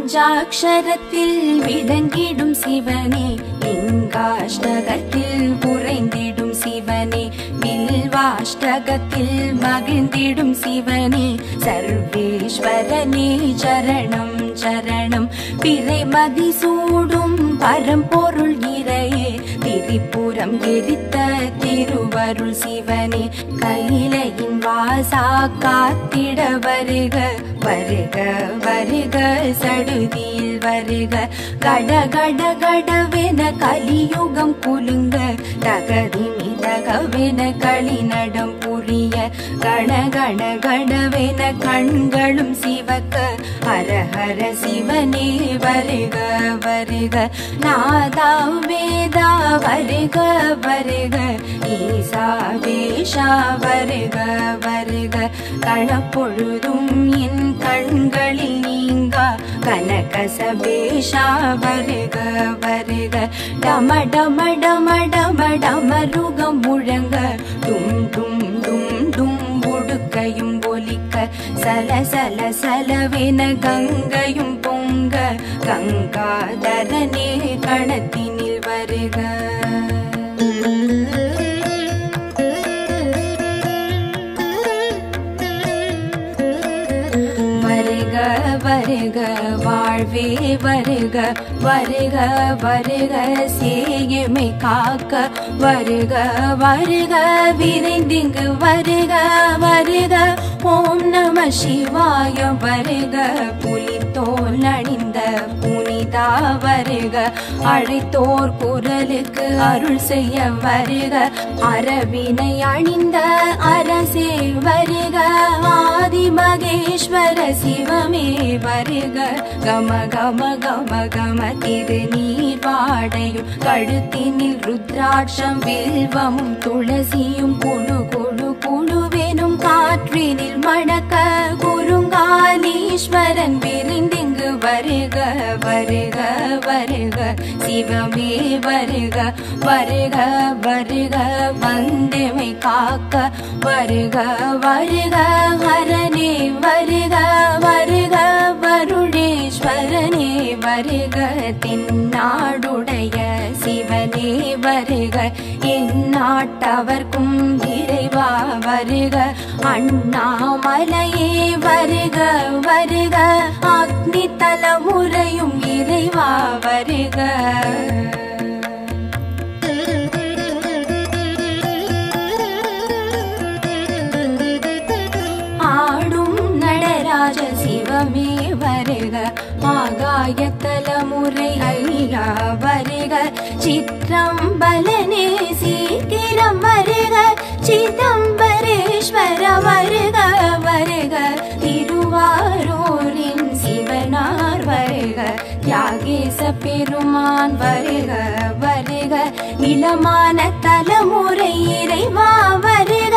பஞ்சாட்சரத்தில் விளங்கிடும் சிவனே லிங்காஷ்டகத்தில் உறைந்திடும் சிவனே வில்வாஷ்டகத்தில் மகிழ்ந்திடும் சிவனே சர்வேஸ்வரனே சரணம் சரணம் பிறைமதி சூடும் பரம்பொருள் இறையே திரிபுரம் எரித்த திருவருள் சிவனே கையிலையின் வாசா காத்திட வருக வருக வருக சடுதியில் வருக கட கட கடவென கலியுகம் குலுங்க தகதிமி தகவென களிநடம் புரிய கண கண கடவென கண்களும் சிவக்க ஹர ஹர சிவனே வருக வருக நாதா வேதா வருக வருக ஈசா வேஷா வருக வருக கணப்பொழுதும் என் கண்களில் நீங்கா கனகசபேஷா வருக வருக டம டம டம டம டமருகம் முழங்க டும் டும் டும் டும் உடுக்கையும் ஒலிக்க சல சல சலவென கங்கையும் பொங்க கங்காதரனே கணத்தினில் வருக வருக வருக வாழ்வே வருக வருக வருக சேயுமை காக்க வருக வருக விரைந்திங்கு வருக வருக ஓம் நம சிவாய வருக புலித்தோல் அணிந்த புனிதா வருக அழைத்தோர் குரலுக்கு அருள் செய்ய வருக அரவினை அணிந்த அரசே வருக ஆதி மகேஸ்வர சிவமே வருக கம கம கம கம திரு நீர் வாடையும் கழுத்தினில் ருத்ராட்சம் வில்வமும் துளசியும் குழு குழு குழுவெனும் காற்றினில் மணக்க குறுங்காலீஸ்வரன் விரிந்திங்கு வருக வருக வருக சிவமே வருக வருக வருக வந்தமை காக்க வருக வருக ஹரனே வருக வருக வருணேஸ்வரனே வருக தென்னாடுடைய சிவனே வருக எந்நாட்டவர்க்கும் இறைவா வருக அண்ணாமலையே வருக வருக அக்னி தலைமுறையும் இறைவா வருக ஆடும் நடராஜ சிவமே வருக ஆகாய தலைமுறை ஐயா வருக சிற்றம்பலனே சீக்கிரம் வருக சிதம்பரேஸ்வர வருக வருக திருவாரூரின் சிவனார் வருக தியாகேச பெருமான் வருக வருக நிலமான தலைமுறை இறைவா வருக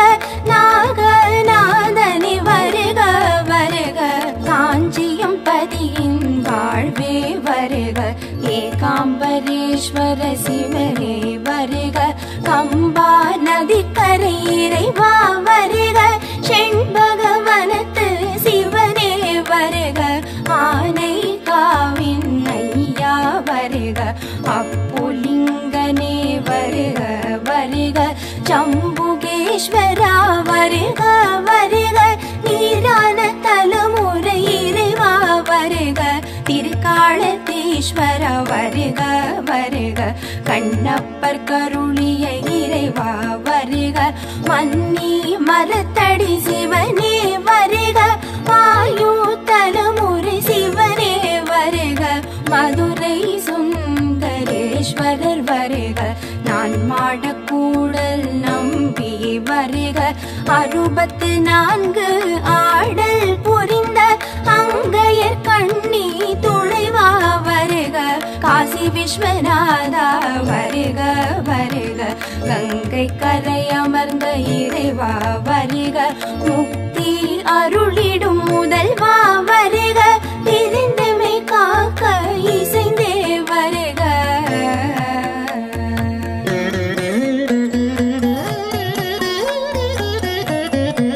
நாகநாதனி வருக வருக காஞ்சியம் பதியின் வாழ்வே வருக ஏகாம்பரேஸ்வர சிவனே வருக கம்பா நதிக்கரை இறைவா வருக செண்பகவனத்து சிவனே வருக ஆனை காவின் ஐயா வருக அப்புலிங்கனே வருக வருக சம்புகேஸ்வரா வருக வருக நீரான தலைமுறை இறைவா வருக திருக்காலத்தீஸ்வர வருக வருக கண்ணப்பர் கருளிய இறைவா வருக மன்னி மரத்தடி சிவனே வருக வாயு தலைமுறை சிவனே வருக மதுரை சுந்தரேஸ்வரர் வருக நான் மாடக்கூடல் நம்பி வருக அறுபத்து நான்கு ஆடல் புரிந்த அங்கையர் கண்ணி துளைவா வருக காசி விஸ்வநாதா வருக வருக கங்கை கரை அமர்ந்த இறைவா வருக முக்தி அருளிடும் முதல்வா வருக பிரிந்தமை காக்க இசைந்தே வருக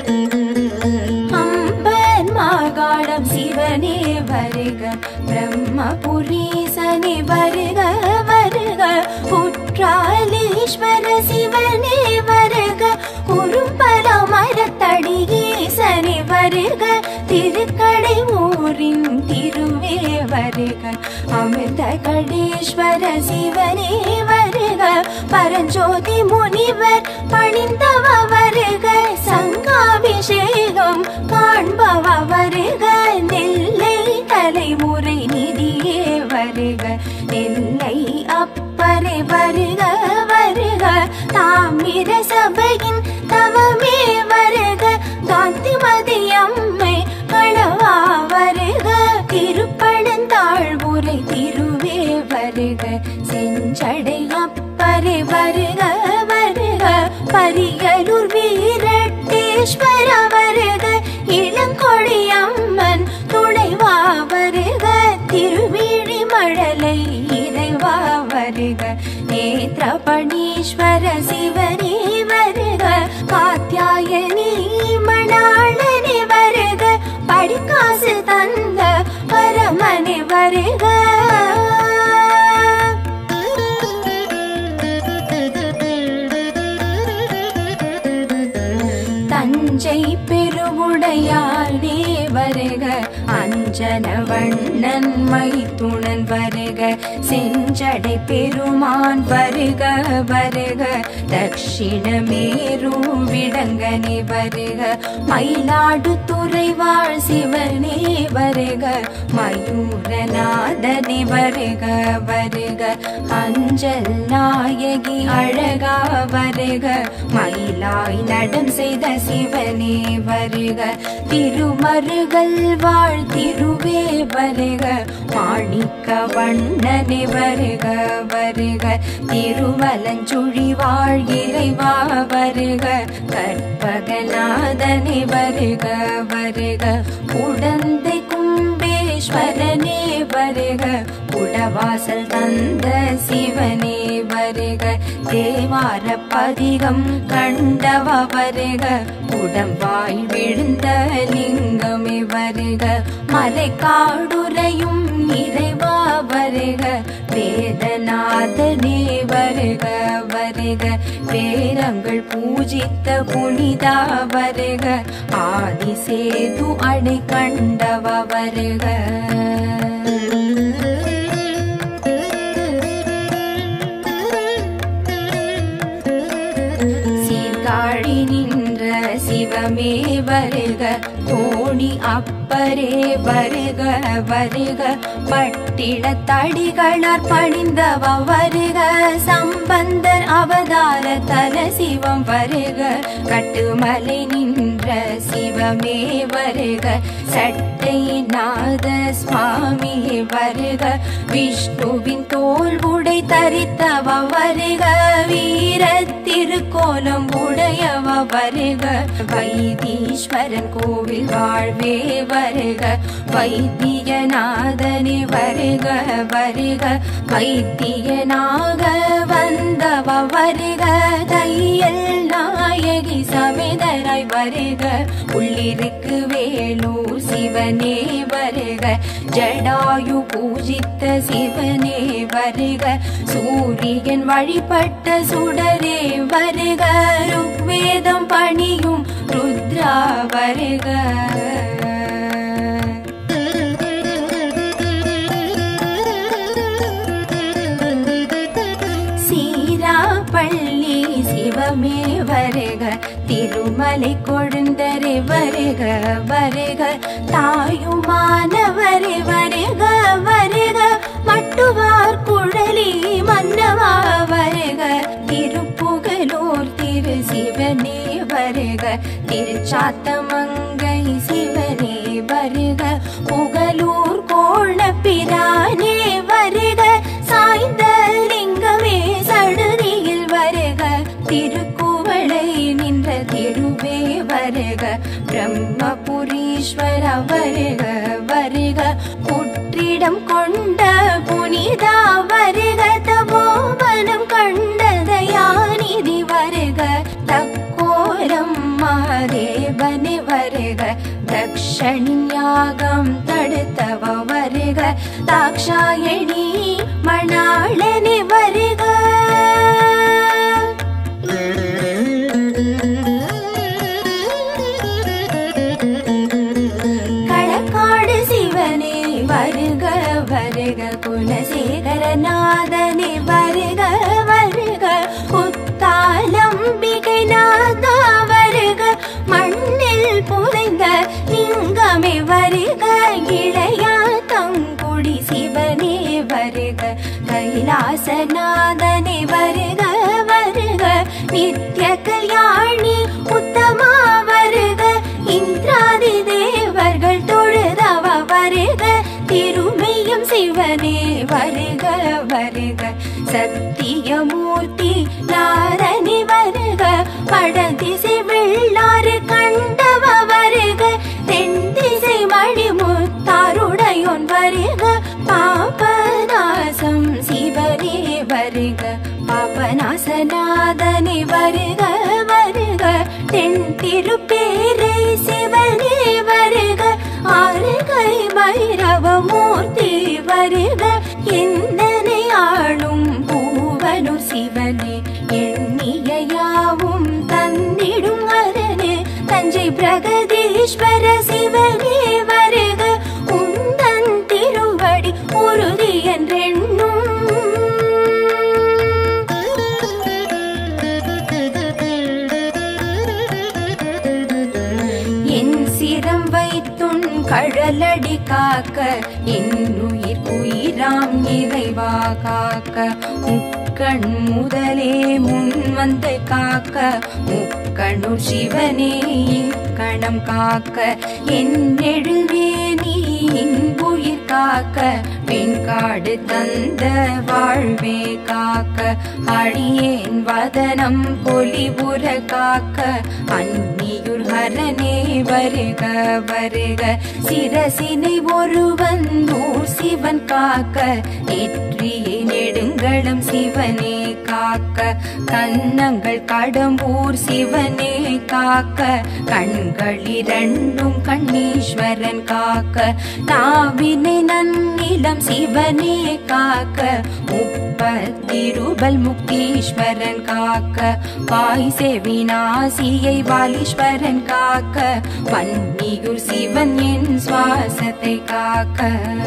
அம்பர் மாகாணம் சிவனே வருக பிரம்ம கணேஸ்வர சிவனே வருக குறும்பல மரத்தடி ஈசனே வருக திருக்கடை ஊரின் திருவே வருக அமிர்த கடேஸ்வர சிவனே வருக பரஞ்சோதி முனிவர் பணிந்தவ வருக சங்காபிஷேகம் காண்பவ வருக நெல்லை தலைமுறை நிதியே வருக நெல்லை அப்பரை வருக வருக தாமிர சபையின் தவமே வருக காந்திமதி அம்மை கணவா வருக திருப்பழந்தாழ்வுரை திருவே வருக செஞ்சடை அப்பரை வருக வருக பரியலூர் வீரட்டேஸ்வர வருக இளங்கொடி அம்மன் துணைவா வருக திருவிழி மழலை இறைவா வருக நேத்திரபணீஸ்வர சிவனே வருக காத்தியாயனி மணாளனே வருக படிக்காசு தந்த பரமனே வருக தஞ்சை பெருவுடையானே வருக அஞ்சன வண்ணன் மைத்துணன் வருக செஞ்சடை பெருமான் வருக வருக தட்சிணமேரு விடங்கனே வருக மயிலாடு துறைவாழ் சிவனே வருக மயூரநாதனே வருக வருக அஞ்சல் நாயகி அழகா வருக மயிலாய் நடம் செய்த சிவனே வருக திருமருகல் வாழ் திருவே வருக மாணிக்க வண்ணனே வருக வருக திருவலஞ்சுழி வாழ் இறைவா வருக கற்பகநாதனே வருக வருக உடந்தை கும்பேஸ்வரனே வருக உடவாசல் தந்த சிவனே வருக தேவார பதிகம் கண்டவ வருக உடம்பாய் விழுந்த லிங்கமே வருக மலை காடுரையும் இறைவா வருக வேதநாதனே வருக வருக வேரங்கள் பூஜித்த புனிதா வருக ஆதிசேது அடை கண்டவ வருக சீர்காழி நின்ற சிவமே வருக தோணி அப்பரே வருக வருக பட்டிட தடிகளார் பணிந்தவ வருக சம்பந்தர் அவதார தல சிவம் வருக கட்டுமலை நின்ற சிவமே வருக சட்டை நாத சுவாமி வருக விஷ்ணுவின் தோல் உடை தரித்தவ வருக வீர திருக்கோலம் உடையவ வருக வைத்தீஸ்வரன் கோவில் வாழ்வே வருக வைத்தியநாதனே வருக வருக வைத்தியனாக வந்தவ வருக தையல் நாயகி சமேதராய் வருக உள்ளிருக்கு வேலூர் சிவனே வருக ஜடாயு பூஜித்த சிவனே வருக சூரியன் வழிபட்ட சுடரே வருக ருக்வேதம் பணியும் ருத்ரா வருக சீராப்பள்ளி சிவமே வருக திருமலை கொழுந்தரே வருக வருக தாயுமானவரே வருக வருக மட்டுவார் குழலி மன்னவா வருக திருப்புகலூர் திரு சிவனே வருக திருச்சாத்தமங்கை சிவனே வருக புகலூர் கோண பிரானே வருக சாய்ந்த லிங்கமே சடுதியில் வருக திருக்குவளை நின்ற திருவே வருக பிரம்மபுரீஸ்வர வருக வருக புற்றிடம் கொண்ட புனிதா வருக தபோவனம் கண்டதயாநிதி வருக தக்கோரம் மாதேவனே வருக தக்ஷணின் யாகம் தடுத்தவ வருக தாக்ஷாயணி மணாளனே வருக வருக வருக நித்ய கல்யாணி உத்தமா வருக இந்திராதி தேவர்கள் தொழுதவ வருக திருமையும் சிவனே வருக வருக சத்தியமூர்த்தி நாரணி வருக வடதிசை வெள்ளாறு கண்டவ வருக தென் திசை மணிமுத்தாருடையோன் வருக பாபநாசம் சிவனே வருக பாபநாசநாதனே வருக வருக தென் திருப்பேரை சிவனே வருக ஆறுகை பைரவமூர்த்தி வருக எந்தனை ஆளும் பூவனூர் சிவனே எண்ணிய யாவும் தந்திடும் அரனே தஞ்சை பிரகதீஸ்வர சிவனே வருக உந்தன் திருவடி உறுதி என்றெண்ணும் என் சிரம் வைத்துன் கழலடி காக்க என் உயிர் உயிராம் இறைவா காக்க முக்கண் முதலே முன் வந்து காக்க முக்கணு சிவனே கணம் காக்க என் எழுவேனி உயிர் காக்க வெண்காடு தந்த வாழ்வே காக்க அடியேன் வதனம் பொலிபுற காக்க அந்நியுர் ஹரனே வருக வருக சிரசினை ஒருவன் ஊர் சிவன் காக்க நெற்றியை நெடுங்களம் சிவனே காக்க கன்னங்கள் கடம்பூர் சிவனே காக்க கண்கள் இரண்டும் கண்ணீஸ்வரன் காக்க நாவினை நன்னிலம் சிவனே காக்க முப்பத்திருபல் முக்தீஸ்வரன் காக்க வாய் செவிநாசியை வாலீஸ்வரன் காக்க வன்னியூர் சிவன் என் சுவாசத்தை காக்க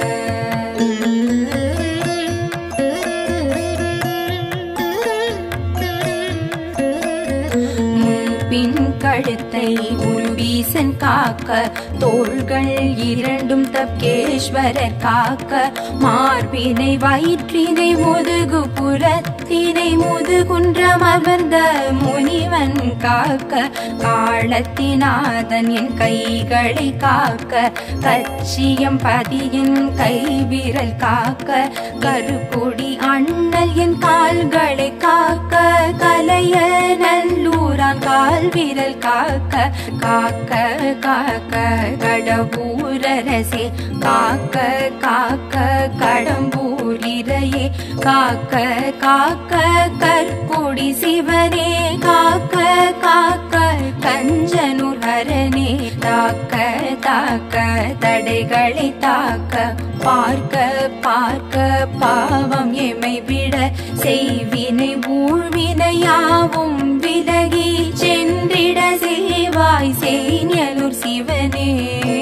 முன்பின் கழுத்தை உருவீசன் காக்க தோள்கள் இரண்டும் தப்கேஸ்வரர் காக்க மார்பினை வயிற்றினை முதுகு புறத்தினை முதுகுன்றம் அமர்ந்த முனிவன் காக்க காலத்தினாதன் என் கைகளை காக்க கச்சியம் பதியின் கைவிரல் காக்க கருக்குடி அண்ணல் என் கால்களை காக்க கலைய நல்லூரான் கால் விரல் காக்க காக்க காக்க கடம்பூரரசே காக்க காக்க கடம்பூரிரையே காக்க காக்க கற்கொடி சிவனே காக்க காக்க கஞ்சனூர் ஹரனே தாக்க தாக்க தடைகளை தாக்க பார்க்க பார்க்க பாவம் எமை விட செய்வினை ஊழ்வினையாவும் விலகி சென்றிட சேவாய் செய்ஞலூர் சிவனே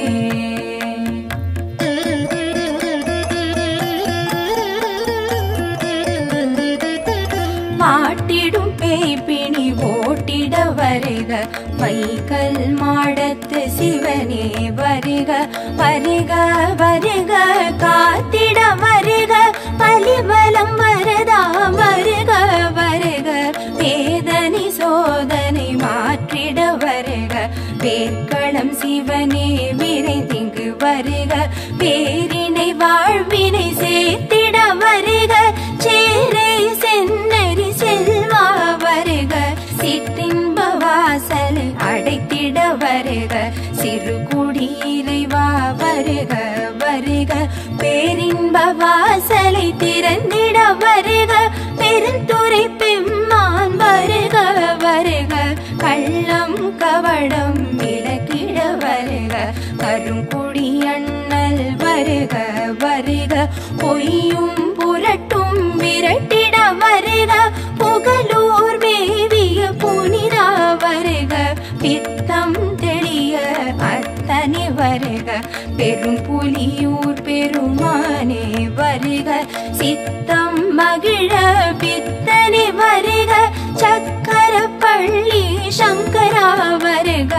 மாட்டிடும் பேய்பிணி ஓட்டிட வருக வைகல் மாடத்து சிவனே வருக வருக வருக காத்திட வருக பலிபலம் வரதா வருக வருக வேதனை சோதனை மாற்றிட வருக வேர்க்களம் சிவனே விரைந்திங்கு வருக பேரினை வாழ்வினை சேர்த்திட வருக சேரை சென்னறி செல்வா வருக சிற்றின்ப வாசல் அடைத்திட வருக சிறுகுடி இறைவா வருக வருக பேரின்ப வாசலை திறந்திட வருக பெருந்துரை பெம்மான் வருக வருக கள்ளம் கவடம் விலக்கிட வருக கருங்குடி அண்ணல் வருக வருக பொய்யும் புரட்டும் விரட்டிட வருக புகழூர் மேவிய புனிதா வருக பித்தம் தெளிய அத்தனை வருக பெரும் புலியூர் பெருமானே வருக சித்தம் மகிழ பித்தனை வருக சக்கர பள்ளி சங்கரா வருக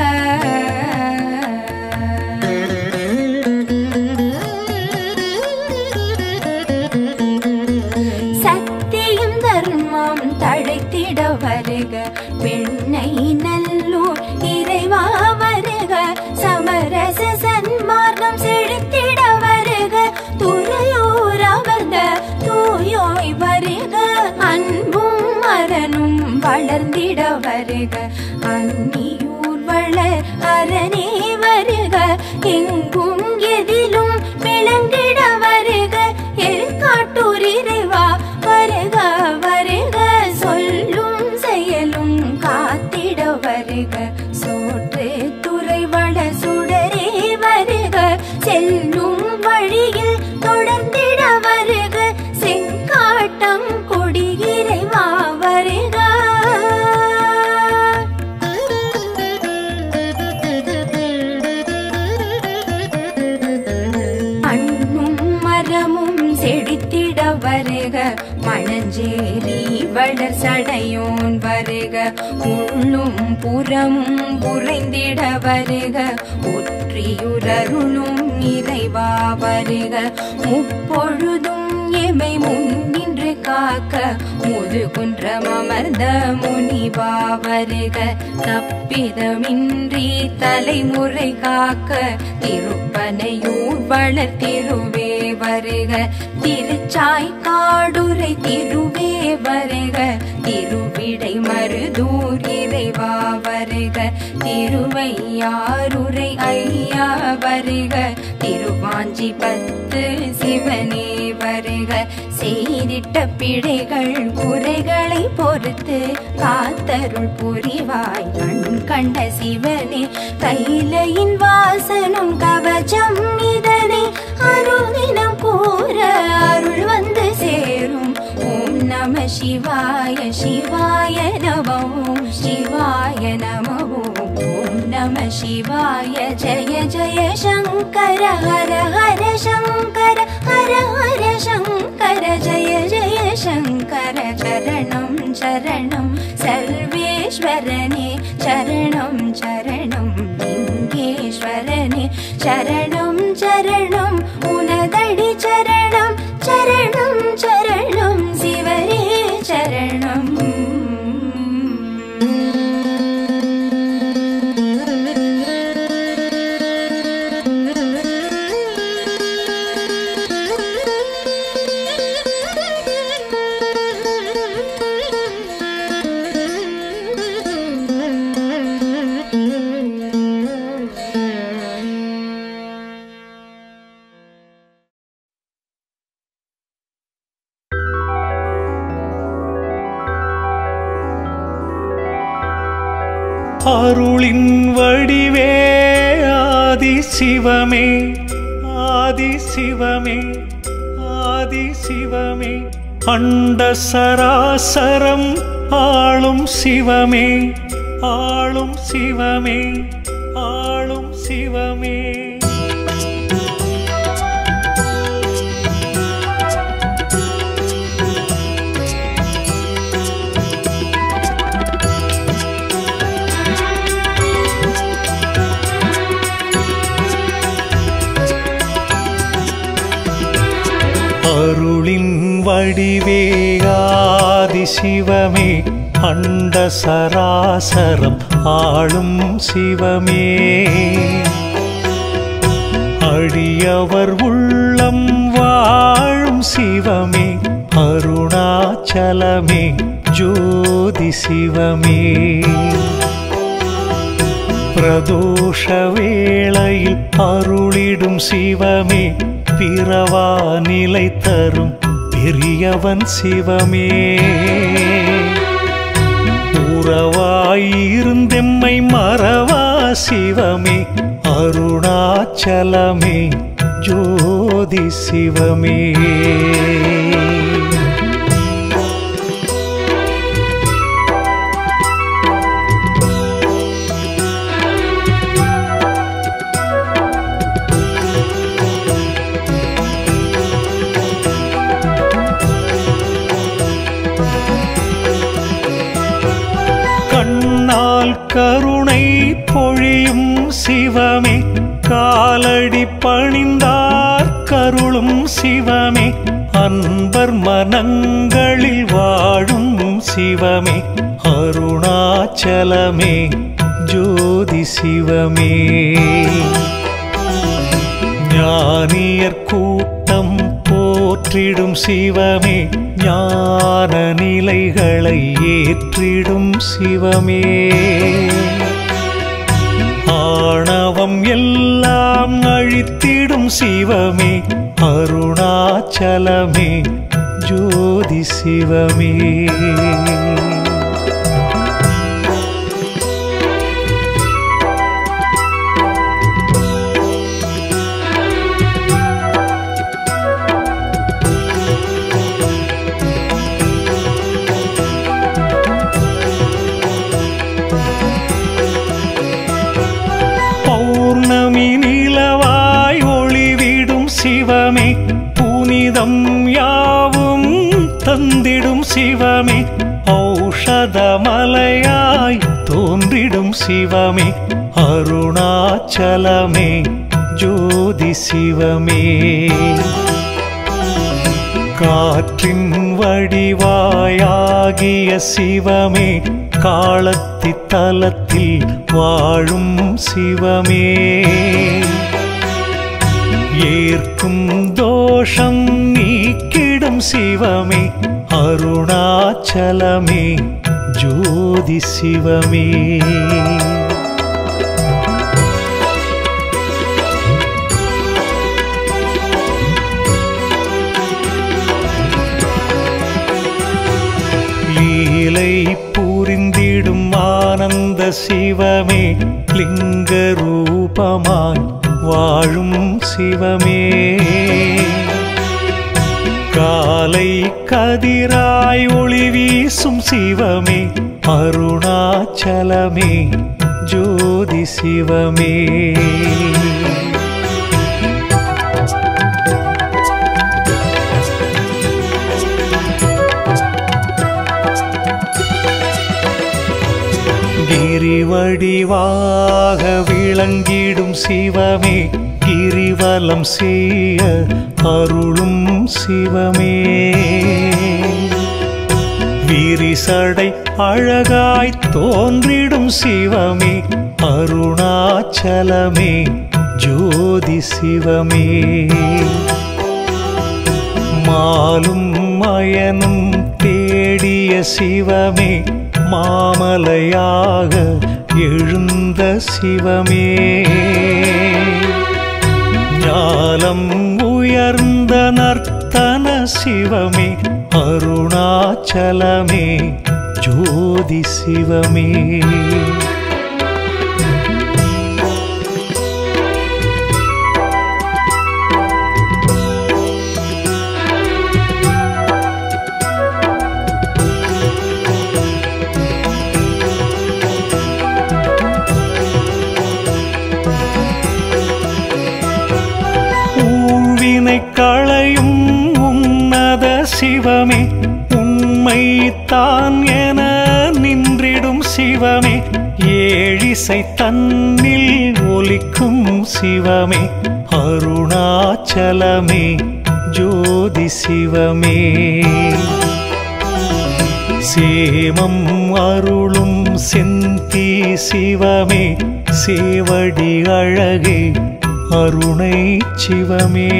சத்தியம் தர்மம் பெண்ணை நல்லூர் இறைவா வருக சமரச சன்மார்க்கம் செழித்திட வருக துறையூர் அமர்ந்த தூயோய் வருக அன்பும் மரனும் வளர்ந்திட வருக அந்நியூர் வளர் அரணே வருக எங்கும் எதிலும் விளங்கிட வருக எருக்காட்டூர் இறைவா வருக வருக சொல்லும் செயலும் காத்திட வருக சோற்று துறை வள சுடரே வருக செல்லும் வழியில் தொடர்ந்திட வருக செங்காட்டம் கொடி இறைவா வருக அண்ணும் மரமும் செடித்திட வருக மணஞ்சேரி வளர் சடையோன் வருக உள்ளும் புறமும் புரைந்திட வருக ஒற்றியுரருளும் நிறைவா வருக முப்பொழுதும் எமை முன்னின்று காக்க முதுகுன்றம் அமர்ந்த முனிவா வருக தப்பிதமின்றி தலைமுறை காக்க திருப்பனையூர் வளர் திருவே வருக திருச்சாய் காடுரை திருவே வருக திருவிடை மருதூர் இறைவா வருக திருவையாறுரை ஐயா வருக திருவாஞ்சி பத்து சிவனே வருக செய்திட்ட பிழைகள் குறைகளை பொறுத்து காத்தருள் புரிவாய் கண் கண்ட சிவனே கைலையின் வாசனும் கவச்சம் இதனை அருதினம் கூற அருள் வந்து சேரும் ஓம் நம சிவாய சிவாய நம ஓம் சிவாய நம ஓம் ஓம் நம சிவாய ஜய ஜய சங்கர ஹர ஹர சங்கர ஹர ஹர சங்கர ஜய ஜய சங்கர சரணம் சரணம் சர்வேஸ்வரனே சரணம் சரணம் லிங்கேஸ்வரனே சரணம் சரணம் உனதடி சரணம் சரணம் சரணம் சிவரே சரணம் அருளின் வடிவே ஆதி சிவமே ஆதி சிவமே ஆதி சிவமே அண்ட சராசரம் ஆளும் சிவமே ஆளும் சிவமே ஆளும் சிவமே அருளின் வடிவே ஆதி சிவமே அண்ட சராசரம் ஆளும் சிவமே அடியவர் உள்ளம் வாழும் சிவமே அருணாச்சலமே ஜோதி சிவமே பிரதோஷ வேளையில் அருளிடும் சிவமே பிறவா நிலை தரும் பெரியவன் சிவமே உறவாயிருந்தெம்மை மறவா சிவமே அருணாச்சலமே ஜோதி சிவமே கண்ணால் கருணை பொழியும் சிவமே காலடி பணிந்தார் கருளும் சிவமே அன்பர் மனங்களில் வாழும் சிவமே அருணாச்சலமே ஜோதி சிவமே ஞானியர் கூட்டம் போற்றிடும் சிவமே ஞான நிலைகளை ஏற்றிடும் சிவமே ஆணவம் எல்லாம் அழித்திடும் சிவமே அருணாச்சலமே ஜோதி சிவமே பௌர்ணமி நிலவாய் ஒளிவிடும் சிவமே புனிதம் யாவும் தந்திடும் சிவமே ஔஷதமலையாய் தோன்றிடும் சிவமே அருணாச்சலமே ஜோதி சிவமே காற்றின் வடிவாயாகிய சிவமே காலத்தி தலத்தில் வாழும் சிவமே ஏற்கும் தோஷம் நீக்கிடும் சிவமே அருணாச்சலமே ஜோதி சிவமே லீலை புரிந்திடும் ஆனந்த சிவமே லிங்க ரூபமாய் வாழும் சிவமே காலை கதிராய் ஒளி வீசும் சிவமே அருணாச்சலமே ஜோதி சிவமே கிரிவடிவாக விளங்கிடும் சிவமே கிரிவலம் செய்ய அருளும் சிவமே விரிசடை அழகாய் தோன்றிடும் சிவமே அருணாச்சலமே ஜோதி சிவமே மாலும் மயனும் தேடிய சிவமே மாமலையாக எழுந்த சிவமே ஞாலம் உயர்ந்த நர்த்தன சிவமே அருணாச்சலமே ஜோதி சிவமே ஊழ்வினை களையும் உன்னத சிவமே உண்மை தான் என நின்றிடும் சிவமே ஏழிசை தன்னில் ஒலிக்கும் சிவமே அருணாச்சலமே ஜோதி சிவமே சேமம் அருளும் செந்தி சிவமே சேவடி அழகே அருணை சிவமே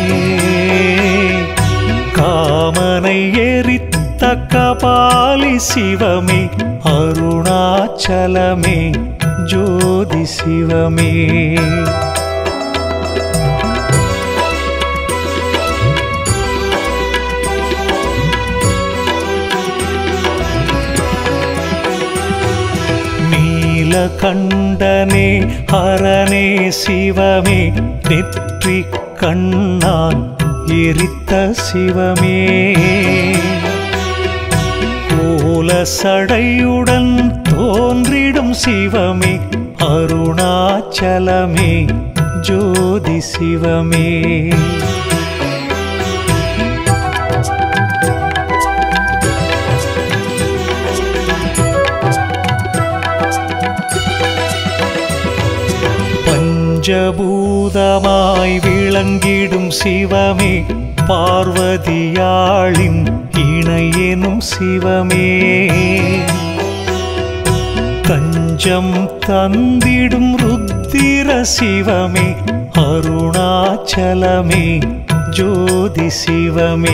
காமனை எரித்த கபாலி சிவமே அருணாச்சலமே ஜோதி சிவமே நீலகண்டனே ஹரனே சிவமே நெற்றி கண்ணான் எரித்த சிவமே கோல சடையுடன் தோன்றிடும் சிவமே அருணாச்சலமே ஜோதி சிவமே பஞ்சபூதமாய் விளங்கிடும் சிவமே பார்வதியாளின் இணையெனும் சிவமே தஞ்சம் தந்திடும் ருத்திர சிவமே அருணாச்சலமே ஜோதி சிவமே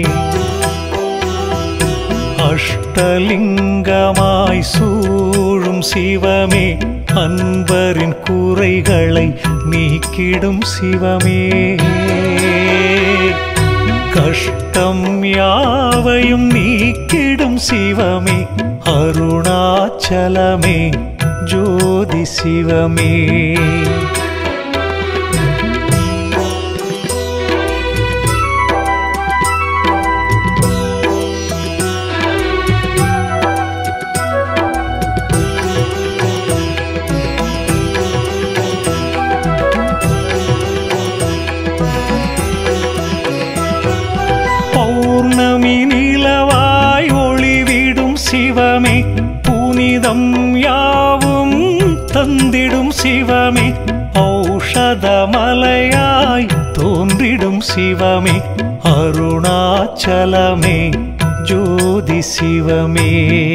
அஷ்டலிங்கமாய் சூழும் சிவமே அன்பரின் குறைகளை நீக்கிடும் சிவமே கஷ்டம் யாவையும் நீக்கிடும் சிவமே அருணாச்சலமே ஜோதி சிவமே பௌர்ணமி நிலவாய் ஒளிவிடும் சிவமே புனிதம் யாவும் தந்திடும் சிவமே ஔஷதமலையாய் தோன்றிடும் சிவமே அருணாச்சலமே ஜோதி சிவமே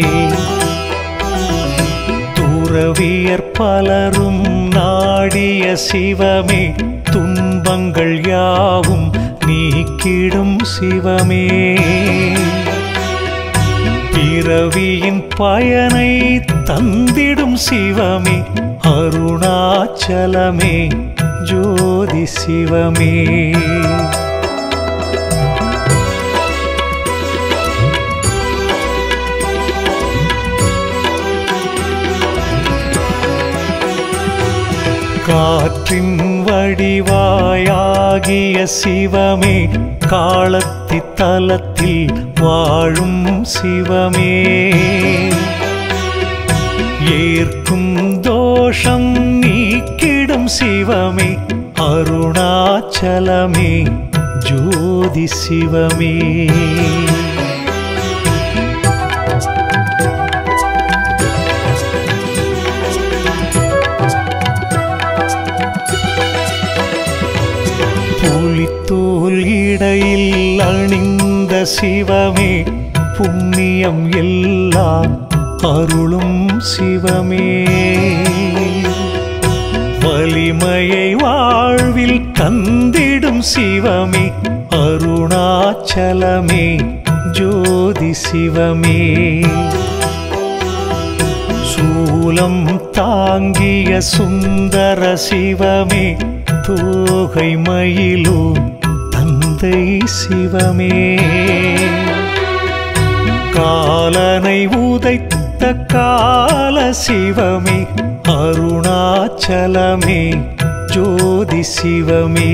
துறவியர் பலரும் நாடிய சிவமே துன்பங்கள் யாவும் நீக்கிடும் சிவமே பிறவியின் பயனை தந்திடும் சிவமே அருணாச்சலமே ஜோதி சிவமே காற்றின் வடிவாயாகிய சிவமே காலத்தி தலத்தில் வாழும் சிவமே ஏற்கும் தோஷம் நீக்கிடும் சிவமே அருணாச்சலமே ஜோதி சிவமே புலித்தோல் இடையில் அணிந்த சிவமே புண்ணியம் எல்லாம் அருளும் சிவமே வலிமையை வாழ்வில் தந்திடும் சிவமே அருணாச்சலமே ஜோதி சிவமே சூலம் தாங்கிய சுந்தர சிவமே தோகை மயிலும் தந்தை சிவமே காலனை உதைத்த கால சிவமே அருணாச்சலமே ஜோதி சிவமே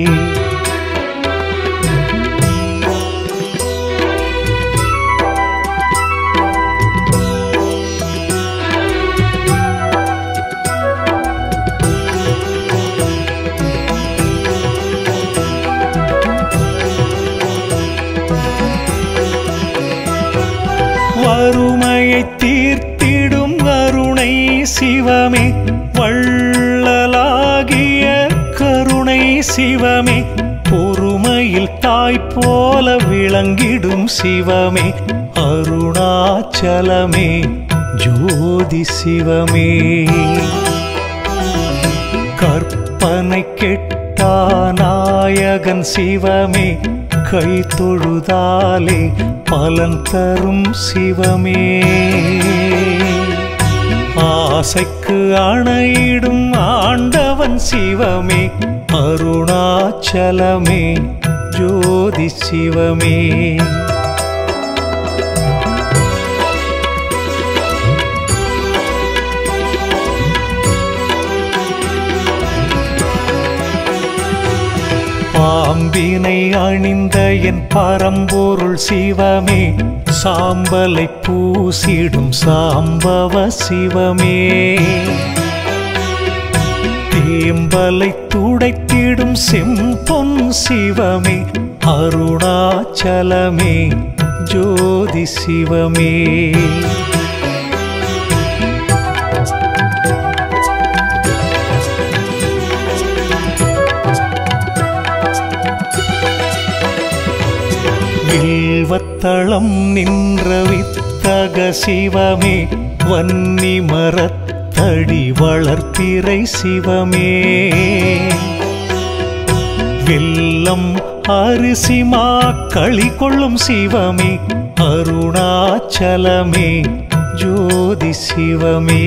வறுமையை தீர்த்திடும் கருணை சிவமே வள்ளலாகிய கருணை சிவமே பொறுமையில் தாய் போல விளங்கிடும் சிவமே அருணாச்சலமே ஜோதி சிவமே கற்பனை கெட்டா நாயகன் சிவமே கை தொழுதாலே பலன் தரும் சிவமே ஆசைக்கு அணையிடும் ஆண்டவன் சிவமே அருணாச்சலமே ஜோதி சிவமே பாம்பினை அணிந்த என் பரம்பொருள் சிவமே சாம்பலை பூசிடும் சாம்பவ சிவமே தேம்பலை துடைத்திடும் செம்பொன் சிவமே அருணாச்சலமே ஜோதி சிவமே வில்வத்தளம் நின்ற வித்தக சிவமே வன்னி மரத்தடி வளர்ப்பிறை சிவமே வெல்லம் அரிசி மாக்களி கொள்ளும் சிவமே அருணாச்சலமே ஜோதி சிவமே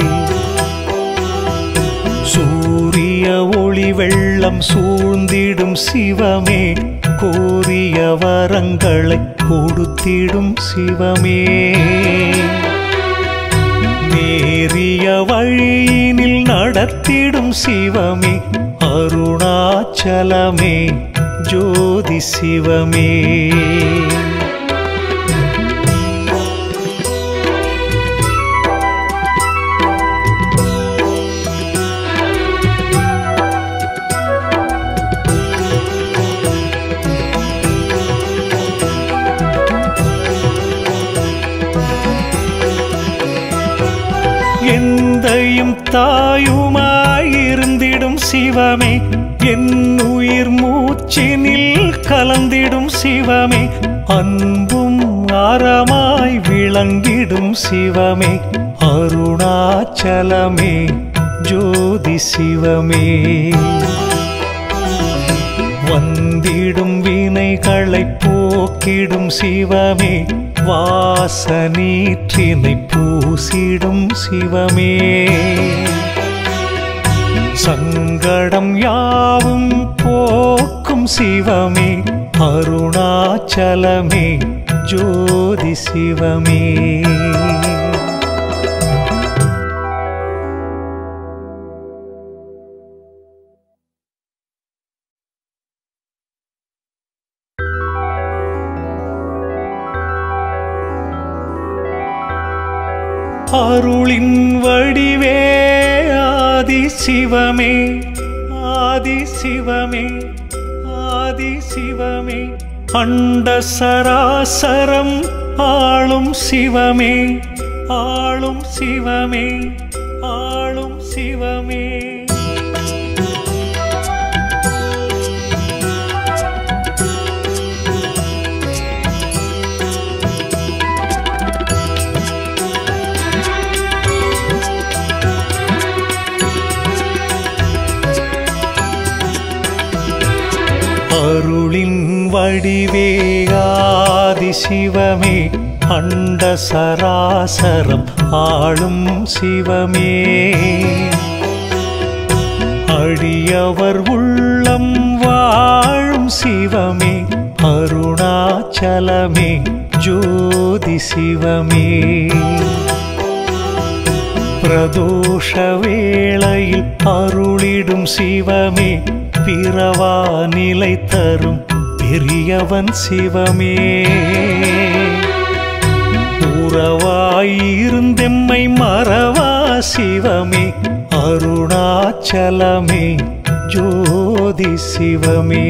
சூரிய ஒளி வெள்ளம் சூழ்ந்திடும் சிவமே கோரிய வரங்களை கொடுத்திடும் சிவமே நேரிய வழியினில் நடத்திடும் சிவமே அருணாச்சலமே ஜோதி சிவமே எந்தையும் தாயுமாயிருந்திடும் சிவமே என் உயிர் மூச்சினில் கலந்திடும் சிவமே அன்பும் அறமாய் விளங்கிடும் சிவமே அருணாச்சலமே ஜோதி சிவமே வந்திடும் வினைகளை போக்கிடும் சிவமே வாசனீற்றினை பூசிடும் சிவமே சங்கடம் யாவும் போக்கும் சிவமே அருணாச்சலமே ஜோதி சிவமே அருளின் வடிவே ஆதி சிவமே ஆதி சிவமே ஆதி சிவமே அண்ட சராசரம் ஆளும் சிவமே ஆளும் சிவமே ஆளும் சிவமே அருளின் வடிவே ஆதி சிவமே அண்ட சராசரம் ஆளும் சிவமே அடியவர் உள்ளம் வாழும் சிவமே அருணாச்சலமே ஜோதி சிவமே பிரதோஷ வேளையில் அருளிடும் சிவமே பிறவா நிலை தரும் பெரியவன் சிவமே உறவாயிருந்தெம்மை மறவா சிவமே அருணாச்சலமே ஜோதி சிவமே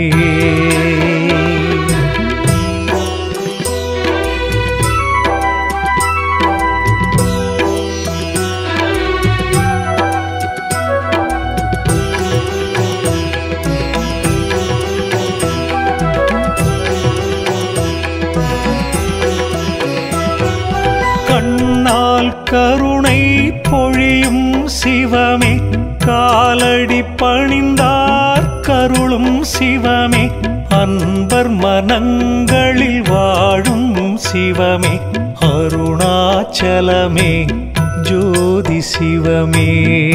கண்ணால் கருணை பொழியும் சிவமே காலடி பணிந்தார் கருளும் சிவமே அன்பர் மனங்களில் வாழும் சிவமே அருணாச்சலமே ஜோதி சிவமே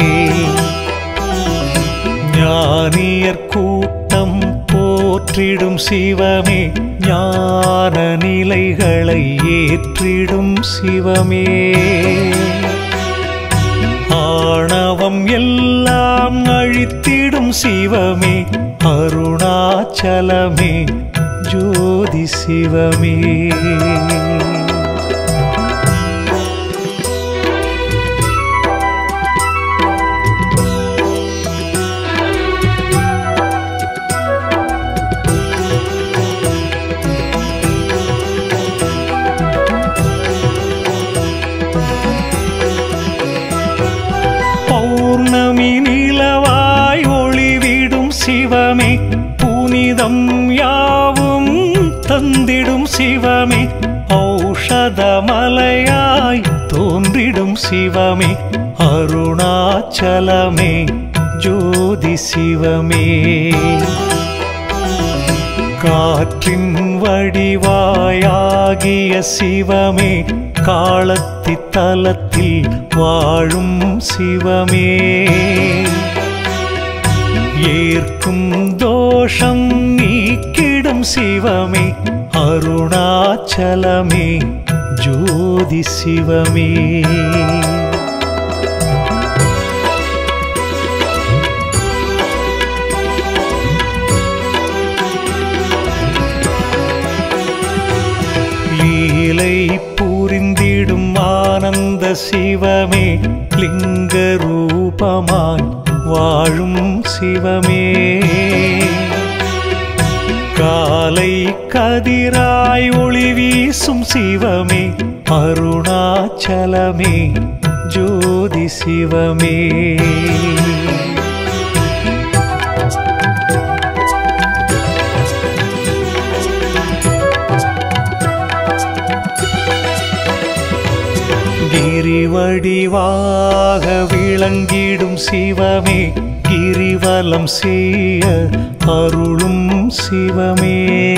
ஞானியர் கூட்டம் போற்றிடும் சிவமே ஞான நிலைகளை ஏற்றிடும் சிவமே ஆணவம் எல்லாம் அழித்திடும் சிவமே அருணாச்சலமே ஜோதி சிவமே பௌர்ணமி நிலவாய் ஒளிவிடும் சிவமே புனிதம் யாவும் தந்திடும் சிவமே ஔஷ அருணாச்சலமே ஜோதி சிவமே காற்றின் வடிவாயாகிய சிவமே காலத்தி தலத்தில் வாழும் சிவமே ஏற்கும் தோஷம் நீக்கிடும் சிவமே அருணாச்சலமே ஜோதி சிவமே லீலை புரிந்திடும் ஆனந்த சிவமே லிங்க ரூபமாய் வாழும் சிவமே காலை கதிராய் ஒளி வீசும் சிவமே அருணாச்சலமே ஜோதி சிவமே கிரிவடிவாக விளங்கிடும் சிவமே கிரிவலம் செய்ய அருளும் சிவமே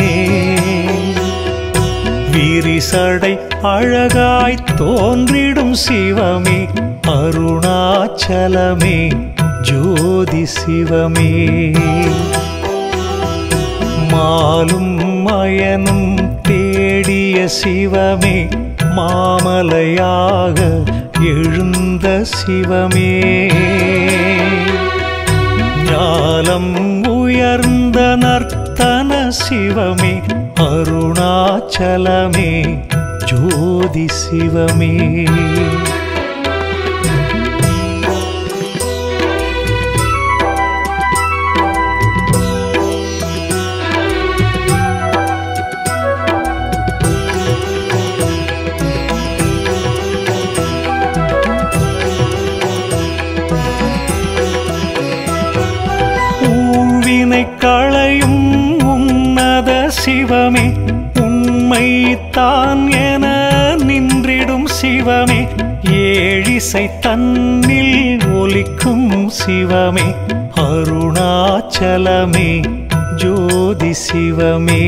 விரிசடை அழகாய் தோன்றிடும் சிவமே அருணாச்சலமே ஜோதி சிவமே மாலும் மயனும் தேடிய சிவமே மாமலையாக எழுந்த சிவமே ஞாலம் உயர்ந்த நர்த்தன சிவமே அருணாச்சலமே ஜோதி சிவமே ஊழ்வினை களையும் உன்னத சிவமே உண்மை தான் என நின்றிடும் சிவமே ஏழிசை தன்னில் ஒலிக்கும் சிவமே அருணாச்சலமே ஜோதி சிவமே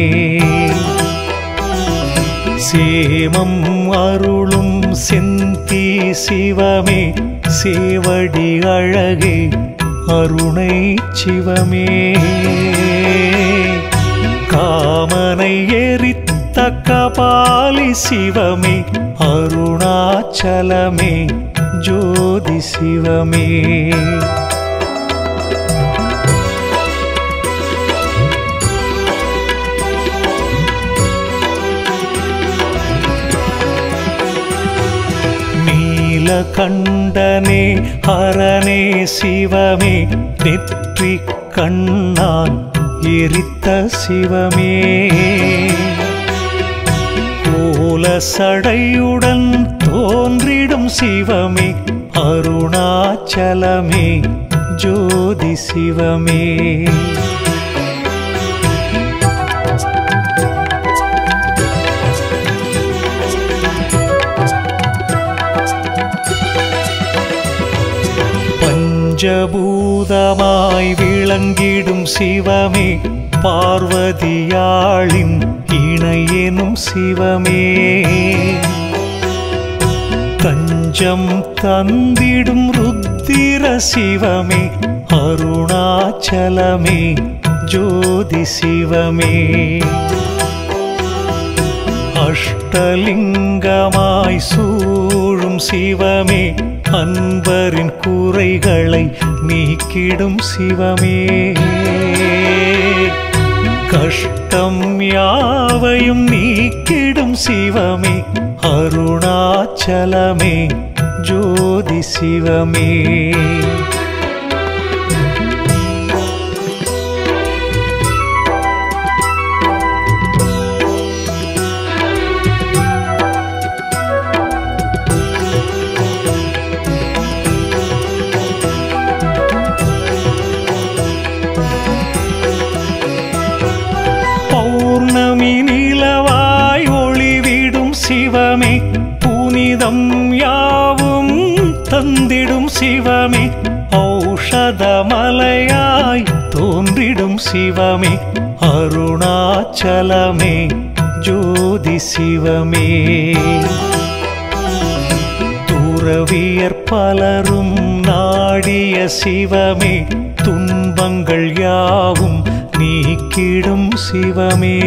சேமம் அருளும் செந்தி சிவமே சேவடி அழகே அருணை சிவமே காமனை எரித்த கபாலி சிவமே அருணாச்சலமே ஜோதி சிவமே நீலகண்டனே ஹரனே சிவமே நெற்றி கண்ணான் எரித்த சிவமே கோல சடையுடன் தோன்றிடும் சிவமே அருணாச்சலமே ஜோதி சிவமே பஞ்சபூதமாய் விளங்கிடும் சிவமே பார்வதியாளின் இணையெனும் சிவமே தஞ்சம் தந்திடும் ருத்திர சிவமே அருணாச்சலமே ஜோதி சிவமே அஷ்டலிங்கமாய் சூழும் சிவமே அன்பரின் குறைகளை நீக்கிடும் சிவமே கஷ்டம் யாவையும் நீக்கிடும் சிவமே அருணாச்சலமே ஜோதி சிவமே பௌர்ணமி நிலவாய் ஒளிவிடும் சிவமே புனிதம் யாவும் தந்திடும் தந்திடும் சிவமே ஔஷதமலையாய் தோன்றிடும் சிவமே அருணாச்சலமே ஜோதி சிவமே துறவியர் பலரும் நாடிய சிவமே துன்பங்கள் யாவும் நீக்கிடும் சிவமே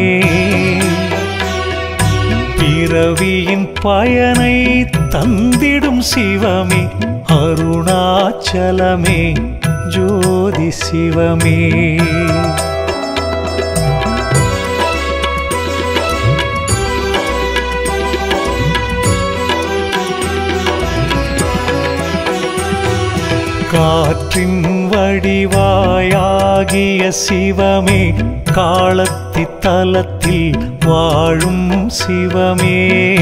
பிறவியின் பயனை தந்திடும் சிவமே அருணாச்சலமே ஜோதி சிவமே காற்றின் வடிவாயாகிய சிவமே காலத்தி தலத்தில் வாழும் சிவமே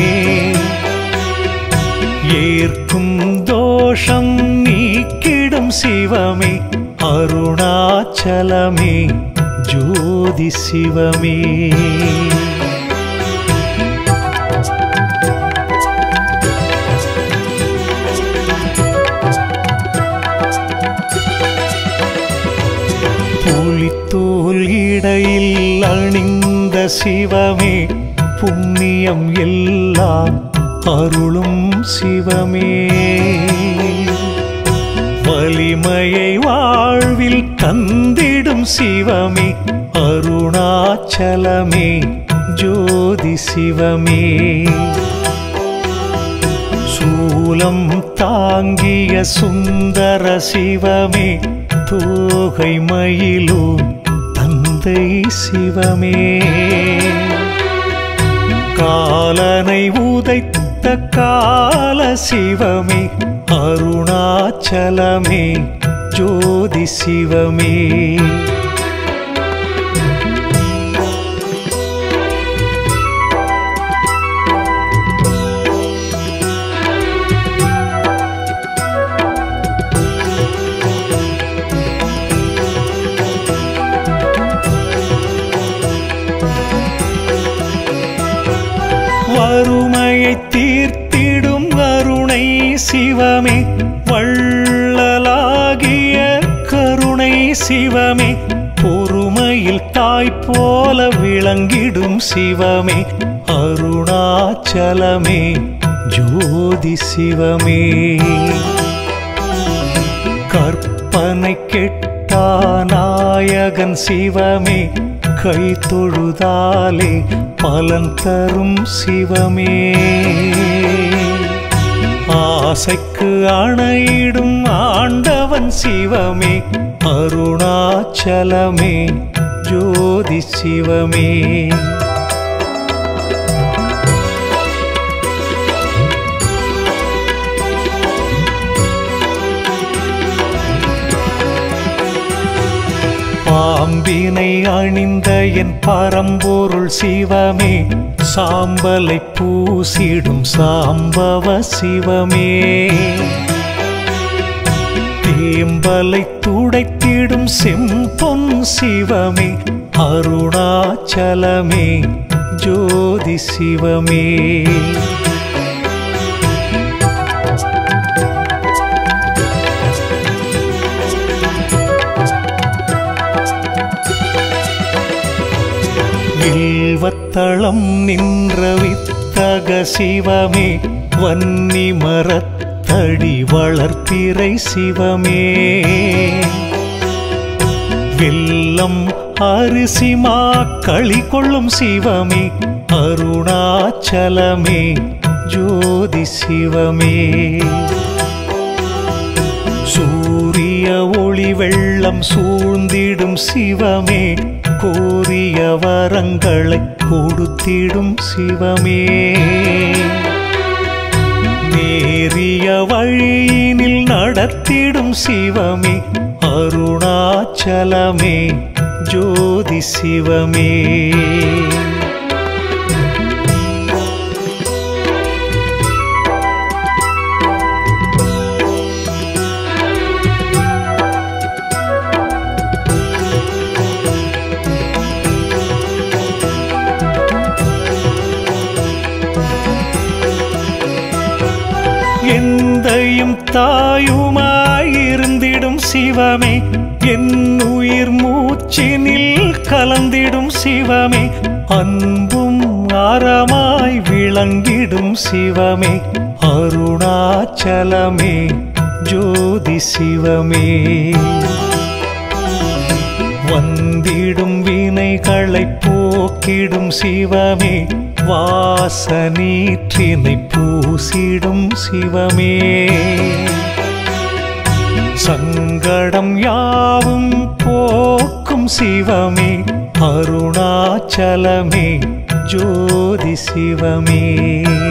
ஏற்கும் தோஷம் நீக்கிடும் சிவமே அருணாச்சலமே ஜோதி சிவமே புலித்தோல் இடையில் அணிந்த சிவமே புண்ணியம் எல்லாம் அருளும் சிவமே வலிமையை வாழ்வில் தந்திடும் சிவமே அருணாச்சலமே ஜோதி சிவமே சூலம் தாங்கிய சுந்தர சிவமே தோகை மயிலும் தந்தை சிவமே காலனை உதைத்த கால சிவமே அருணாச்சலமே ஜோதி சிவமே வறுமையை தீர்த்திடும் கருணை சிவமே வள்ளலாகிய கருணை சிவமே பொறுமையில் தாய் போல விளங்கிடும் சிவமே அருணாச்சலமே ஜோதி சிவமே கற்பனை கெட்டா நாயகன் சிவமே கை தொழுதாலே பலன் தரும் சிவமே ஆசைக்கு அணையிடும் ஆண்டவன் சிவமே அருணாச்சலமே ஜோதி சிவமே பாம்பினை அணிந்த என் பரம்பொருள் சிவமே சாம்பலை பூசிடும் சாம்பவ சிவமே தேம்பலை துடைத்திடும் செம்பொன் சிவமே அருணாச்சலமே ஜோதி சிவமே வில்வத்தளம் நின்ற வித்தக சிவமே வன்னி மரத்தடி வளர்ப்பிறை சிவமே வெல்லம் அரிசி மாக்களி கொள்ளும் சிவமே அருணாச்சலமே ஜோதி சிவமே சூரிய ஒளி வெள்ளம் சூழ்ந்திடும் சிவமே கோரிய வரங்களை கொடுத்திடும் சிவமே நேரிய வழியினில் நடத்திடும் சிவமே அருணாச்சலமே ஜோதி சிவமே எந்தையும் தாயுமாயிருந்திடும் சிவமே என் உயிர் மூச்சினில் கலந்திடும் சிவமே அன்பும் அறமாய் விளங்கிடும் சிவமே அருணாச்சலமே ஜோதி சிவமே வந்திடும் வினைகளை போக்கிடும் சிவமே வாசனீற்றினை பூசிடும் சிவமே சங்கடம் யாவும் போக்கும் சிவமே அருணாச்சலமே ஜோதி சிவமே